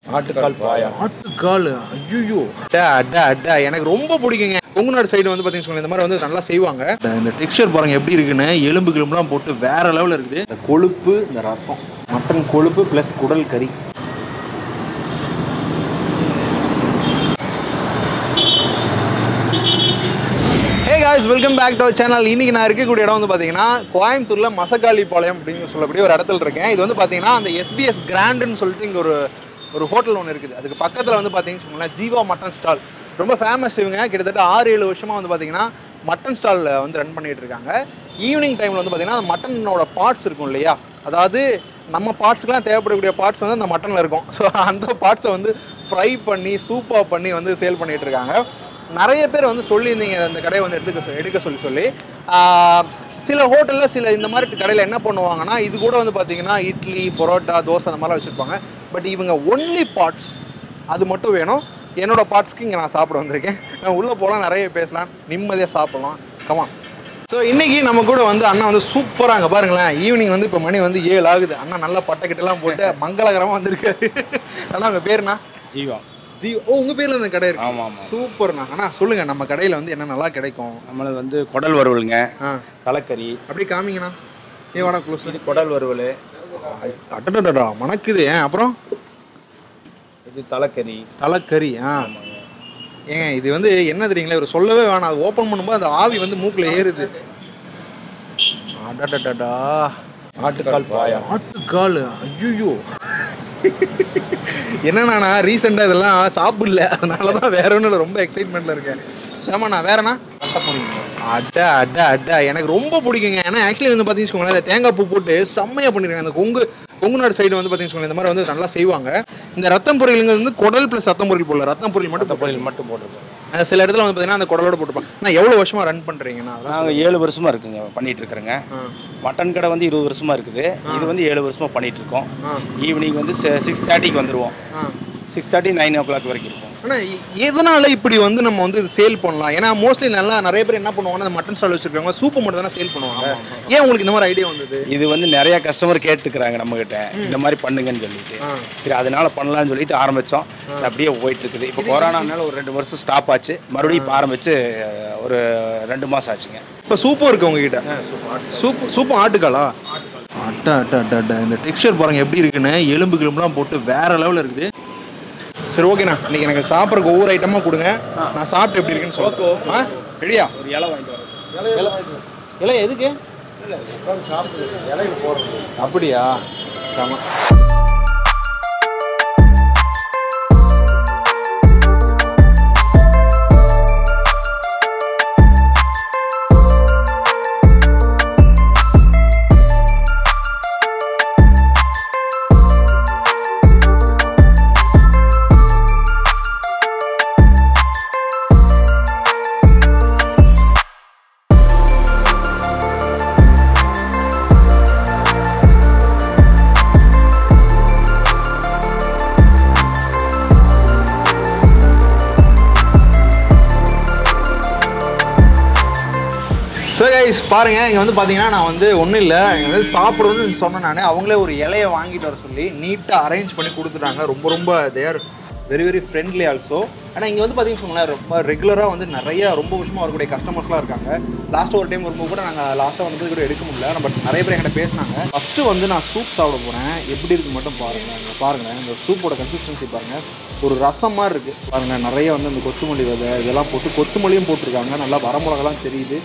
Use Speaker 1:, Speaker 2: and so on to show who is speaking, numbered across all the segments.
Speaker 1: ஆட்டுக்கால் பாயா
Speaker 2: ஆட்டுக்கால் ஐயோ அட்டா அட்டா அட்டா எனக்கு ரொம்ப பிடிக்குங்க கொங்குநாடு சைடு வந்து பார்த்தீங்கன்னு இந்த மாதிரி வந்து நல்லா செய்வாங்க இந்த டெக்ஸ்சர் பாருங்க எப்படி இருக்குன்னு எலும்பு கிளம்புலாம் போட்டு வேற லெவலில் இருக்குது இந்த கொழுப்பு இந்த ரத்தம் மட்டன் கொழுப்பு ப்ளஸ் குடல் கறி hey guys welcome back to channel இன்னைக்கு நான் இருக்கக்கூடிய இடம் வந்து பார்த்தீங்கன்னா கோயம்புத்தூரில் மசக்காளி பாளையம் அப்படின்னு சொல்லக்கூடிய ஒரு இடத்துல இருக்கேன் இது வந்து பார்த்தீங்கன்னா அந்த எஸ்பிஎஸ் கிராண்டுன்னு சொல்லிட்டு இங்கே ஒரு ஒரு ஹோட்டல் ஒன்று இருக்குது அதுக்கு பக்கத்தில் வந்து பார்த்தீங்கன்னு சொன்னீங்கன்னா ஜீவா மட்டன் ஸ்டால் ரொம்ப ஃபேமஸ் இவங்க கிட்டத்தட்ட ஆறு ஏழு வருஷமாக வந்து பார்த்தீங்கன்னா மட்டன் ஸ்டாலில் வந்து ரன் பண்ணிட்டு இருக்காங்க ஈவினிங் டைமில் வந்து பார்த்தீங்கன்னா அந்த மட்டனோட பார்ட்ஸ் இருக்கும் இல்லையா அதாவது நம்ம பார்ட்ஸ்க்குலாம் தேவைப்படக்கூடிய பார்ட்ஸ் வந்து அந்த மட்டனில் இருக்கும் ஸோ அந்த பார்ட்ஸை வந்து ஃப்ரை பண்ணி சூப்பாக பண்ணி வந்து சேல் பண்ணிட்டு இருக்காங்க நிறைய பேர் வந்து சொல்லியிருந்தீங்க அந்த கடையை வந்து எடுத்துக்க சொல்லி எடுக்க சொல்லி சொல்லி ஆஹ் சில ஹோட்டலில் சில இந்த மாதிரி கடையில் என்ன பண்ணுவாங்கன்னா இது கூட வந்து பார்த்தீங்கன்னா இட்லி பரோட்டா தோசை அந்த மாதிரிலாம் வச்சுருப்பாங்க பட் இவங்க ஒன்லி பார்ட்ஸ் அது மட்டும் வேணும் என்னோட பார்ட்ஸ்க்கு இங்கே நான் சாப்பிட வந்திருக்கேன் நான் உள்ளே போகலாம் நிறைய பேசலாம் நிம்மதியாக சாப்பிடலாம் கமான் ஸோ இன்னைக்கு நம்ம கூட வந்து அண்ணா வந்து சூப்பராக அங்கே பாருங்களேன் ஈவினிங் வந்து இப்போ மணி வந்து ஏழு ஆகுது அண்ணா நல்லா பட்டைக்கிட்டலாம் போட்டு மங்களகரமாக வந்திருக்காரு அண்ணா உங்கள் பேருண்ணா
Speaker 1: ஜீவா
Speaker 2: ஜி ஓ உங்கள் பேரில் இந்த கடை இருக்கு
Speaker 1: ஆமாம் ஆமாம்
Speaker 2: சூப்பர்ண்ணா அண்ணா சொல்லுங்க நம்ம கடையில் வந்து என்ன நல்லா கிடைக்கும்
Speaker 1: நம்மளது வந்து குடல் வறுவலுங்க
Speaker 2: ஆ
Speaker 1: தலைக்கறி
Speaker 2: அப்படியே காமிங்கண்ணா ஏ வாடா க்ளோஸ்
Speaker 1: இது குடல் வறுவல்
Speaker 2: அட்டடா மணக்குது ஏன் அப்புறம்
Speaker 1: இது தலைக்கறி
Speaker 2: தலைக்கறி ஆ ஏங்க இது வந்து என்ன தெரியுங்களா இவர் சொல்லவே வேணாம் அது ஓப்பன் பண்ணும்போது அந்த ஆவி வந்து மூக்கில் ஏறுது அடடடடா
Speaker 1: ஆட்டுக்கால் பாயா
Speaker 2: ஆட்டுக்கால் ஐயோ என்னண்ணா ரீசெண்டாக இதெல்லாம் சாப்பிடல அதனால தான் வேற ஒன்றும் இல்லை ரொம்ப எக்ஸைட்மெண்ட்டில் இருக்கேன் சேமாண்ணா வேறண்ணா அட்டா அட்டா அட்டா எனக்கு ரொம்ப பிடிக்குங்க ஏன்னா ஆக்சுவலி வந்து பார்த்தீங்கன்னு இந்த தேங்காய் பூ போட்டு செம்மையாக பண்ணிருக்காங்க அந்த கொங்கு கொங்குநாடு சைடு வந்து பார்த்தீங்கன்னு இந்த மாதிரி வந்து நல்லா செய்வாங்க இந்த ரத்தம் பொரியலுங்கிறது வந்து குடல் ப்ளஸ் ரத்தம் பொரியல் போடல ரத்தம் பொரியல் மட்டும்
Speaker 1: பொரியல் மட்டும் போட்டிருக்கோம்
Speaker 2: அஹ் சில இடத்துல வந்து பார்த்தீங்கன்னா அந்த குடலோட போட்டுப்பாங்க நான் எவ்வளோ வருஷமா ரன் பண்ணுறீங்கண்ணா அதெல்லாம்
Speaker 1: நாங்கள் ஏழு வருஷமா இருக்குங்க பண்ணிட்டு இருக்கிறேங்க மட்டன் கடை வந்து இருபது வருஷமா இருக்குது இது வந்து ஏழு வருஷமா பண்ணிட்டு இருக்கோம்
Speaker 2: ஆ.
Speaker 1: ஈவினிங் வந்து சிக்ஸ் தேர்ட்டிக்கு வந்துடுவோம்
Speaker 2: ஆ
Speaker 1: six thirty nine o'clock வரைக்கும் இருக்கும்
Speaker 2: ஆனால் எதனால இப்படி வந்து நம்ம வந்து சேல் பண்ணலாம் ஏன்னா மோஸ்ட்லி நல்லா நிறைய பேர் என்ன பண்ணுவாங்கன்னா அந்த மட்டன் ஸ்டால் வச்சிருக்காங்க சூப்பு மட்டும் தானே சேல் பண்ணுவாங்க ஏன் உங்களுக்கு இந்த மாதிரி ஐடியா வந்தது
Speaker 1: இது வந்து நிறைய கஸ்டமர் கேட்டுக்கிறாங்க நம்ம கிட்ட இந்த மாதிரி பண்ணுங்கன்னு சொல்லிட்டு
Speaker 2: ஆ.
Speaker 1: சரி அதனால பண்ணலாம்னு சொல்லிட்டு ஆரம்பிச்சோம் இது அப்படியே போயிட்டு இருக்குது இப்போ கொரோனானால ஒரு ரெண்டு வருஷம் ஸ்டாப் ஆச்சு மறுபடியும் இப்போ ஆரம்பிச்சு ஒரு ரெண்டு மாசம் ஆச்சுங்க
Speaker 2: இப்போ சூப்பும் இருக்கு உங்ககிட்ட சூப்பு சூப்பும் ஆட்டுக்காலா அட்டா அட்டா அட்டா அட்டா இந்த டெக்ஸ்சர் பாருங்க எப்படி இருக்குன்னு எலும்பு கிளம்புலாம் போட்டு வேற லெவலில் இருக்குது சரி ஓகேண்ணா இன்னைக்கு எனக்கு சாப்பிட்றதுக்கு ஒவ்வொரு ஐட்டமாக கொடுங்க நான் சாப்பிட்டு எப்படி இருக்குன்னு சொல்லுவேன் ஆ ரெடியா
Speaker 1: ஒரு இலை வாங்கிட்டு வரோம்
Speaker 2: இல்லை எதுக்கு அப்படியா செம ஸோ கைஸ் பாருங்க இங்கே வந்து பார்த்தீங்கன்னா நான் வந்து ஒன்றும் இல்லை இங்கே வந்து சாப்பிடணும்னு சொன்னேன் நான் அவங்களே ஒரு இலையை வாங்கிட்டு வர சொல்லி நீட்டாக அரேஞ்ச் பண்ணி கொடுத்துட்டாங்க ரொம்ப ரொம்ப they very very friendly also ஆனால் இங்கே வந்து பார்த்தீங்கன்னா ரொம்ப ரெகுலராக வந்து நிறைய ரொம்ப வருஷமாக வரக்கூடிய கஸ்டமர்ஸ்லாம் இருக்காங்க லாஸ்ட் ஒரு டைம் வரும்போது கூட நாங்கள் லாஸ்ட்டாக வந்து கூட எடுக்க முடியல பட் நிறைய பேர் என்கிட்ட பேசினாங்க ஃபஸ்ட்டு வந்து நான் சூப் சாப்பிட போகிறேன் எப்படி இருக்கு மட்டும் பாருங்கள் இங்க பாருங்களேன் இந்த சூப்போட கன்சிஸ்டன்சி பாருங்கள் ஒரு ரசம் மாதிரி இருக்குது பாருங்கள் நிறைய வந்து இந்த கொத்தமல்லி விதை இதெல்லாம் போட்டு கொத்தமல்லியும் போட்டிருக்காங்க நல்லா வரமிளகெல்லாம் தெரியுது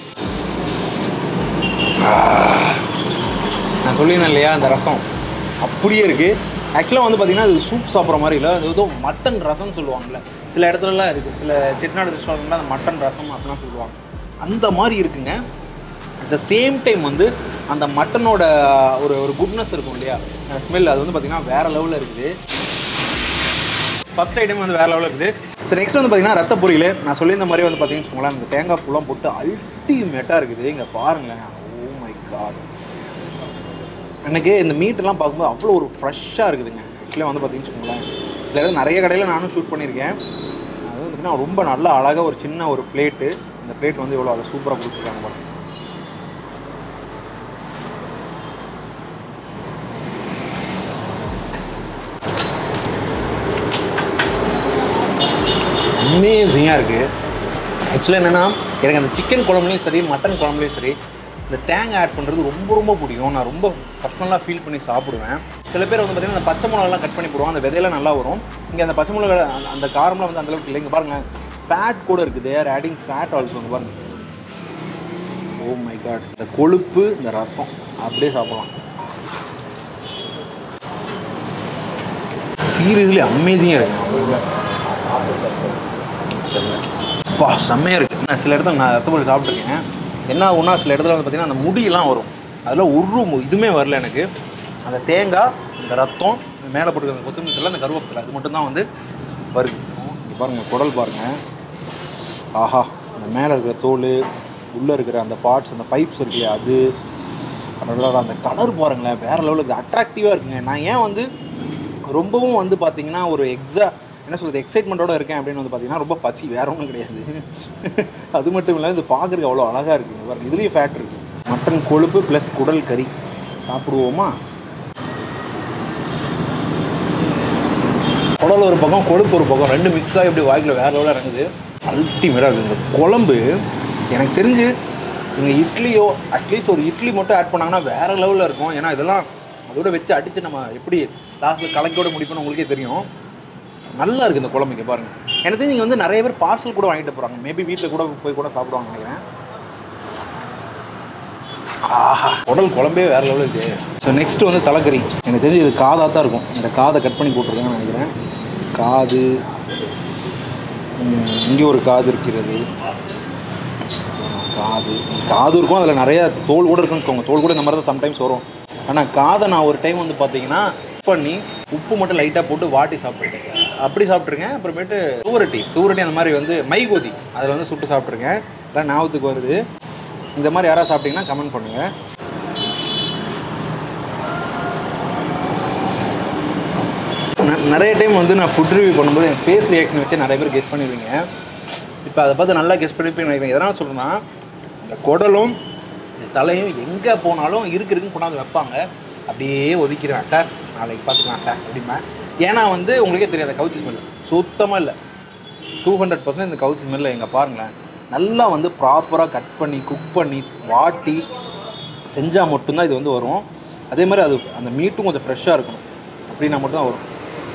Speaker 2: நான் சொல்லியிருந்தேன் இல்லையா அந்த ரசம் அப்படியே இருக்குது ஆக்சுவலாக வந்து பார்த்தீங்கன்னா அது சூப் சாப்பிட்ற மாதிரி இல்லை அது ஏதோ மட்டன் ரசம்னு சொல்லுவாங்கல்ல சில இடத்துலலாம் இருக்குது சில செட்டிநாடு ரெஸ்டாரண்ட்லாம் அந்த மட்டன் ரசம் அப்படிலாம் சொல்லுவாங்க அந்த மாதிரி இருக்குங்க அட் த சேம் டைம் வந்து அந்த மட்டனோட ஒரு ஒரு குட்னஸ் இருக்கும் இல்லையா ஸ்மெல் அது வந்து பார்த்திங்கன்னா வேறு லெவலில் இருக்குது ஃபர்ஸ்ட் ஐட்டம் வந்து வேற லெவலில் இருக்குது ஸோ நெக்ஸ்ட் வந்து பார்த்தீங்கன்னா ரத்த பொரியல் நான் சொல்லியிருந்த மாதிரி வந்து பார்த்தீங்கன்னு வச்சுக்கோங்களேன் இந்த தேங்காய் பூலாம் போட்டு அல்டிமேட்டாக இருக்குது இங்கே பாருங்களேன் ஓ மை காட் எனக்கு இந்த மீட்டெல்லாம் பார்க்கும்போது அவ்வளோ ஒரு ஃப்ரெஷ்ஷாக இருக்குதுங்க ஆக்சுவலாக வந்து பார்த்தீங்கன்னு வச்சுக்கோங்களேன் சில இடத்துல நிறைய கடையில் நானும் ஷூட் பண்ணியிருக்கேன் அது வந்து பார்த்தீங்கன்னா ரொம்ப நல்ல அழகாக ஒரு சின்ன ஒரு பிளேட்டு இந்த பிளேட் வந்து எவ்வளோ அதை சூப்பராக கொடுத்துருக்காங்க பாருங்க அமேசிங்காக இருக்குது ஆக்சுவலாக என்னென்னா எனக்கு அந்த சிக்கன் குழம்புலையும் சரி மட்டன் குழம்புலையும் சரி இந்த தேங்காய் ஆட் பண்ணுறது ரொம்ப ரொம்ப பிடிக்கும் நான் ரொம்ப பர்சனலாக ஃபீல் பண்ணி சாப்பிடுவேன் சில பேர் வந்து பார்த்திங்கன்னா அந்த பச்சை மிளகாலாம் கட் பண்ணி போடுவோம் அந்த விதையெல்லாம் நல்லா வரும் இங்கே அந்த பச்சை மிளகா அந்த- அந்த காரம்லாம் வந்து அந்தளவுக்கு இல்லை இங்கே பாருங்கள் ஃபேட் கூட இருக்குது தேர் ஆடிங் ஃபேட் ஆல்சோ வந்து பாருங்கள் ஓ மை காட் இந்த கொழுப்பு இந்த ரத்தம் அப்படியே சாப்பிடலாம் சீரியஸ்லி அமேசிங்காக இருக்கு பா செம்மையாக இருக்குது நான் சில இடத்துல நான் ரத்தப்பொடி சாப்பிட்ருக்கேன் என்ன ஆகும்னா சில இடத்துல வந்து பார்த்தீங்கன்னா அந்த முடியெல்லாம் வரும் அதில் ஒரு மு- இதுவுமே வரல எனக்கு அந்த தேங்காய் இந்த ரத்தம் இந்த மேலே போட்டுக்கிற அந்த கொத்தமல்லி அந்த கருவேப்பிலை அது மட்டும்தான் வந்து வருது இங்கே பாருங்கள் குடல் பாருங்கள் ஆஹா அந்த மேலே இருக்கிற தோல் உள்ளே இருக்கிற அந்த பார்ட்ஸ் அந்த பைப்ஸ் இருக்கு இல்லையா அது அடடடா, அந்த கலர் பாருங்களேன் வேறு லெவலுக்கு அட்ராக்டிவாக இருக்குங்க நான் ஏன் வந்து ரொம்பவும் வந்து பார்த்தீங்கன்னா ஒரு எக்ஸா என்ன சொல்கிறது எக்ஸைட்மெண்ட்டோட இருக்கேன் அப்படின்னு வந்து பார்த்தீங்கன்னா ரொம்ப பசி வேற ஒன்றும் கிடையாது அது மட்டும் இல்லாமல் இது பார்க்குறதுக்கு அவ்வளோ அழகாக இருக்குங்க பாருங்க இதுலேயும் ஃபேட் இருக்குது மட்டன் கொழுப்பு ப்ளஸ் குடல் கறி சாப்பிடுவோமா குடல் ஒரு பக்கம் கொழுப்பு ஒரு பக்கம் ரெண்டு மிக்ஸ் ஆகி இப்படி வாய்க்கில் வேற லெவலில் இறங்குது அல்டிமேட்டாக இருக்குது இந்த குழம்பு எனக்கு தெரிஞ்சு இவங்க இட்லியோ அட்லீஸ்ட் ஒரு இட்லி மட்டும் ஆட் பண்ணாங்கன்னா வேற லெவலில் இருக்கும் ஏன்னா இதெல்லாம் அதோட வச்சு அடித்து நம்ம எப்படி லாஸ்ட்டில் கலக்கோட முடிப்போம்னு உங்களுக்கே தெரியும் நல்லா இருக்குது இந்த குழம்பு இங்கே பாருங்கள் எனக்கு தெரிஞ்சு இங்கே வந்து நிறைய பேர் பார்சல் கூட வாங்கிட்டு போகிறாங்க மேபி வீட்டில் கூட போய் கூட சாப்பிடுவாங்க நினைக்கிறேன் ஆஹா உடல் குழம்பே வேற லெவலில் இருக்குது ஸோ நெக்ஸ்ட் வந்து தலைக்கறி எனக்கு தெரிஞ்சு இது காதாக தான் இருக்கும் இந்த காதை கட் பண்ணி போட்டிருக்கேன்னு நினைக்கிறேன் காது ம், இங்கே ஒரு காது இருக்கிறது காது காது இருக்கும் அதில் நிறைய தோல் கூட இருக்குன்னு வச்சுக்கோங்க தோல் கூட இந்த மாதிரி தான் சம்டைம்ஸ் வரும் ஆனால் காதை நான் ஒரு டைம் வந்து பார்த்தீங்கன்னா cook பண்ணி உப்பு மட்டும் லைட்டாக போட்டு வாட்டி சாப்பிட்ருக்கேன் அப்படி சாப்பிட்ருக்கேன் அப்புறமேட்டு தூரட்டி தூரட்டி அந்த மாதிரி வந்து மைகோதி அதில் வந்து சுட்டு சாப்பிட்ருக்கேன் இதெல்லாம் ஞாபகத்துக்கு வருது இந்த மாதிரி யாராவது சாப்பிட்டீங்கன்னா கமெண்ட் பண்ணுங்கள் ந- நிறைய டைம் வந்து நான் ஃபுட் ரிவ்யூ பண்ணும்போது என் ஃபேஸ் ரியாக்ஷன் வச்சு நிறைய பேர் கெஸ் பண்ணிடுவீங்க இப்போ அதை பார்த்து நல்லா கெஸ் பண்ணிருப்பேன் நினைக்கிறேன் எதனால் சொல்கிறேன்னா இந்த குடலும் இந்த தலையும் எங்கே போனாலும் இருக்கு இருக்குன்னு கொண்டாந்து வைப்பாங்க அப்படியே ஒதுக்கிடுவேன் சார் நாளைக்கு பார்த்துக்கலாம் சார் அப்படிம்பேன் ஏன்னா வந்து உங்களுக்கே தெரியாது கவுச்சி ஸ்மெல் சுத்தமாக இல்லை டூ ஹண்ட்ரட் பர்சன்ட் இந்த கவுச்சி ஸ்மெல்ல எங்கே பாருங்களேன் நல்லா வந்து ப்ராப்பராக கட் பண்ணி குக் பண்ணி வாட்டி செஞ்சால் மட்டும்தான் இது வந்து வரும் அதே மாதிரி அது அந்த மீட்டும் கொஞ்சம் ஃப்ரெஷ்ஷாக இருக்கணும் அப்படின்னா மட்டும்தான் வரும்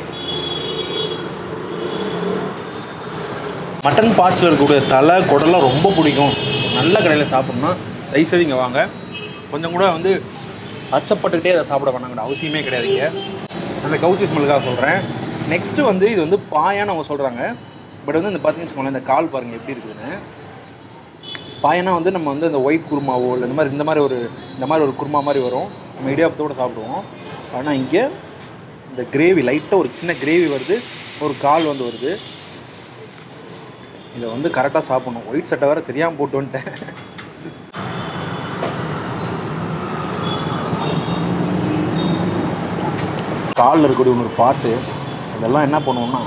Speaker 2: மட்டன் பார்ட்ஸில் இருக்கக்கூடிய தலை குடலாம் ரொம்ப பிடிக்கும் நல்ல கடையில் சாப்பிட்ணும்னா தயவுசெய்து இங்கே வாங்க கொஞ்சம் கூட வந்து அச்சப்பட்டுக்கிட்டே அதை சாப்பிட வேணாங்கிற அவசியமே கிடையாதுங்க அந்த கவுச்சி ஸ்மெல்லுக்காக சொல்கிறேன் நெக்ஸ்ட்டு வந்து இது வந்து பாயான்னு அவங்க சொல்கிறாங்க பட் வந்து இந்த பார்த்தீங்கன்னு வச்சுக்கோங்களேன் இந்த கால் பாருங்கள் எப்படி இருக்குதுன்னு பாயனா வந்து நம்ம வந்து இந்த ஒயிட் குருமாவோ இல்லை இந்த மாதிரி இந்த மாதிரி ஒரு இந்த மாதிரி ஒரு குருமா மாதிரி வரும் நம்ம இடியாப்பத்தோட சாப்பிடுவோம் ஆனால் இங்கே இந்த கிரேவி லைட்டாக ஒரு சின்ன கிரேவி வருது ஒரு கால் வந்து வருது இதை வந்து கரெக்டாக சாப்பிடணும் ஒயிட் சட்டை வேறு தெரியாமல் போட்டு வந்துட்டேன் காலில் இருக்கக்கூடிய ஒரு பாட்டு இதெல்லாம் என்ன பண்ணுவோம்னா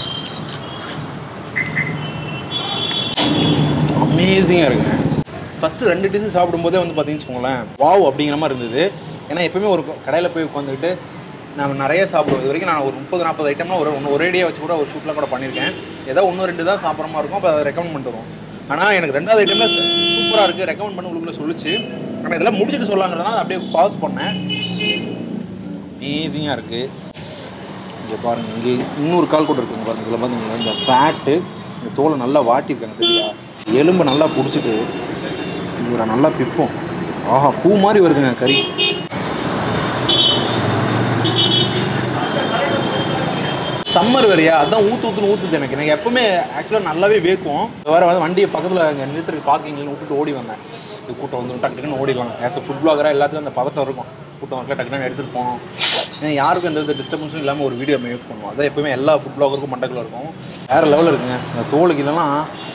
Speaker 2: அமேசிங்காக இருக்குங்க ஃபஸ்ட்டு ரெண்டு டிஷ்ஷு சாப்பிடும்போதே வந்து பார்த்தீங்கன்னு வச்சுக்கோங்களேன் வாவ் அப்படிங்கிற மாதிரி இருந்தது ஏன்னா எப்பவுமே ஒரு கடையில் போய் உட்காந்துக்கிட்டு நம்ம நிறைய சாப்பிடுவோம் இது வரைக்கும் நான் ஒரு முப்பது நாற்பது ஐட்டம்லாம் ஒரு ஒன்று ஒரேடியாக வச்சு கூட ஒரு ஷூட்லாம் கூட பண்ணியிருக்கேன் ஏதோ ஒன்று ரெண்டு தான் சாப்பிட்ற மாதிரி இருக்கும் அப்போ அதை ரெக்கமெண்ட் பண்ணிட்டு வரும் ஆனால் எனக்கு ரெண்டாவது ஐட்டமில் சூப்பராக இருக்குது ரெக்கமெண்ட் பண்ணி உங்களுக்குள்ள சொல்லிச்சு ஆனால் இதெல்லாம் முடிச்சுட்டு சொல்லாங்கிறதுனால அதை அப்படியே பாஸ் பண்ணேன் அமேசிங்காக இருக்குது இங்கே பாருங்கள் இங்கே இன்னொரு கால் கூட இருக்குங்க பாருங்கள் இதில் பார்த்தீங்கன்னா இந்த ஃபேட்டு இந்த தோலை நல்லா வாட்டியிருக்காங்க தெரியுதா எலும்பை நல்லா பிடிச்சிட்டு இவரை நல்லா பிப்போம் ஆஹா பூ மாதிரி வருதுங்க கறி சம்மர் வேறையா அதான் ஊத்து ஊத்துன்னு ஊத்துது எனக்கு எனக்கு எப்பவுமே ஆக்சுவலாக நல்லாவே வேக்கும் வேற வந்து வண்டியை பக்கத்தில் அங்கே நிறுத்துறதுக்கு பார்க்கிங்ல விட்டுட்டு ஓடி வந்தேன் இது கூட்டம் வந்து டக்கு டக்குன்னு ஓடிடலாம் ஆஸ் அ ஃபுட் பிளாகராக எல்லாத்துலையும் அந்த பதட்டம் இருக்கும் கூட்டம் வரல டக்கு டக்குன்னு எடுத்துகிட்டு போகணும் ஏன்னா யாருக்கும் எந்த வித டிஸ்டர்பன்ஸும் இல்லாமல் ஒரு வீடியோ மேக் பண்ணுவோம் அதான் எப்பவுமே எல்லா ஃபுட் பிளாகருக்கும் மண்டக்குள்ள இருக்கும் வேற லெவலில் இருக்குங்க இந்த தோலுக்கு இதெல்லாம்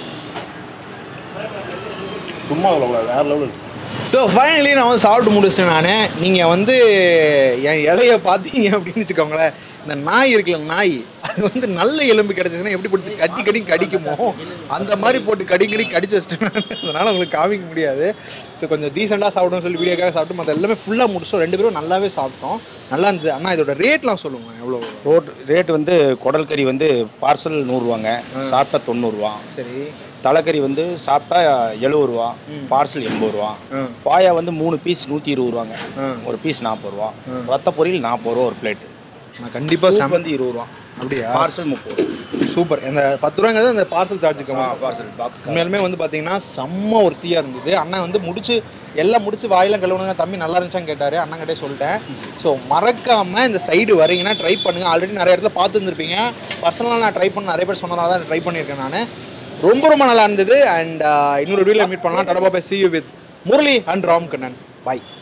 Speaker 2: சும்மா சொல்லக்கூடாது வேற லெவலில் இருக்கு ஸோ ஃபைனலி நான் வந்து சாப்பிட்டு முடிச்சிட்டேன் நான் நீங்கள் வந்து என் இலைய பார்த்தீங்க அப்படின்னு வச்சுக்கோங்களேன் இந்த நாய் இருக்குல்ல நாய் அது வந்து நல்ல எலும்பு கிடைச்சதுன்னா எப்படி பிடிச்சி கடி கடி கடிக்குமோ அந்த மாதிரி போட்டு கடி கடி கடிச்சு வச்சுட்டேன் அதனால உங்களுக்கு காமிக்க முடியாது ஸோ கொஞ்சம் டீசெண்டாக சாப்பிடணும்னு சொல்லி வீடியோக்காக சாப்பிட்டு மற்ற எல்லாமே ஃபுல்லாக முடிச்சோம் ரெண்டு பேரும் நல்லாவே சாப்பிட்டோம் நல்லா இருந்தது அண்ணா இதோட ரேட்லாம் சொல்லுங்க எவ்வளோ
Speaker 1: ரோட் ரேட் வந்து குடல் கறி வந்து பார்சல் நூறுரூவாங்க சாப்பிட்டா தொண்ணூறுரூவா
Speaker 2: சரி
Speaker 1: தலைக்கறி வந்து சாப்பிட்டா எழுபது ரூபா பார்சல் எண்பது ரூபா
Speaker 2: ம்.
Speaker 1: பாயா வந்து மூணு பீஸ் நூற்றி இருபது ரூபாங்க
Speaker 2: ம்.
Speaker 1: ஒரு பீஸ் நாற்பது ரூபா ரத்த பொரியல் நாற்பது ரூபா ஒரு பிளேட்டு
Speaker 2: நான் கண்டிப்பாக
Speaker 1: சூப் வந்து இருபது ரூபா
Speaker 2: அப்படியா
Speaker 1: பார்சல் முப்பது ரூபா
Speaker 2: சூப்பர் இந்த பத்து ரூபாங்கிறது அந்த பார்சல் சார்ஜுக்கு
Speaker 1: பார்சல் பாக்ஸ்
Speaker 2: உண்மையாலுமே வந்து பார்த்தீங்கன்னா செம்ம ஒருத்தியாக இருந்தது அண்ணன் வந்து முடிச்சு எல்லாம் முடிச்சு வாயெல்லாம் கழுவுனுங்க தம்பி நல்லா இருந்துச்சான்னு கேட்டார் அண்ணன் கிட்டே சொல்லிட்டேன் ஸோ மறக்காமல் இந்த சைடு வரீங்கன்னா ட்ரை பண்ணுங்கள் ஆல்ரெடி நிறைய இடத்துல பார்த்து இருந்திருப்பீங்க பர்சனலாக நான் ட்ரை பண்ண நிறைய பேர் சொன்னதால தான் ட்ரை பண்ணியிருக்கேன் நான் ரொம்ப ரொம்ப நல்லா இருந்தது அண்ட் இன்னொரு வீடியோவில் மீட் பண்ணலாம் டடபா bye see you with Murali and Ram Kannan bye